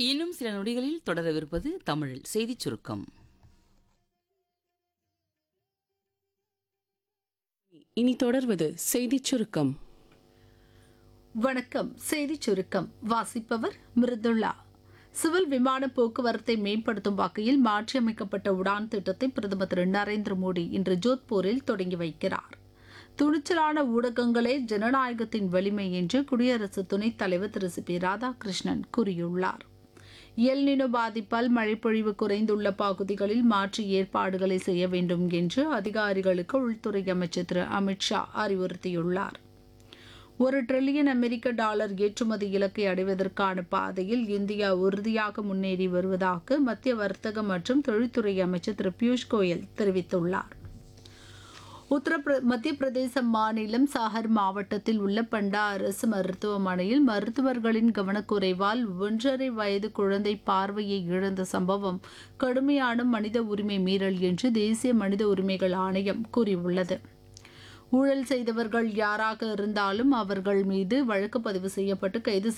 இன்னும் சில நொடிகளில் தொடரவிருப்பது தமிழில் செய்திச் சுருக்கம் இனி தொடர்வது செய்திச் சுருக்கம் வணக்கம் செய்திச் சுருக்கம் வாசிப்பவர் மிருதுளா சிவில் விமான போக்குவரத்தை மேம்படுத்தும் வகையில் மாற்றியமைக்கப்பட்ட உடான் திட்டத்தை பிரதமர் திரு நரேந்திர மோடி இன்று ஜோத்பூரில் தொடங்கி வைக்கிறார் துணிச்சலான ஊடகங்களே ஜனநாயகத்தின் வலிமை என்று குடியரசு துணைத் தலைவர் திரு சி பி ராதாகிருஷ்ணன் கூறியுள்ளார் எல்நினோ பாதிப்பால் மழைப்பொழிவு குறைந்துள்ள பகுதிகளில் மாற்று ஏற்பாடுகளை செய்ய வேண்டும் என்று அதிகாரிகளுக்கு உள்துறை அமைச்சர் திரு அமித்ஷா அறிவுறுத்தியுள்ளார் ஒரு டிரில்லியன் அமெரிக்க டாலர் ஏற்றுமதி இலக்கை அடைவதற்கான பாதையில் இந்தியா உறுதியாக முன்னேறி வருவதாக மத்திய வர்த்தக மற்றும் தொழில்துறை அமைச்சர் திரு பியூஷ் கோயல் தெரிவித்துள்ளார் உத்தரப்பிர மத்திய பிரதேச மாநிலம் சாகர் மாவட்டத்தில் உள்ள பண்டா அரசு மருத்துவமனையில் மருத்துவர்களின் கவனக்குறைவால் ஒன்றரை வயது குழந்தை பார்வையை இழந்த சம்பவம் கடுமையான மனித உரிமை மீறல் என்று தேசிய மனித உரிமைகள் ஆணையம் கூறியுள்ளது ஊழல் செய்தவர்கள் யாராக இருந்தாலும் அவர்கள் மீது வழக்கு பதிவு செய்யப்பட்டு கைது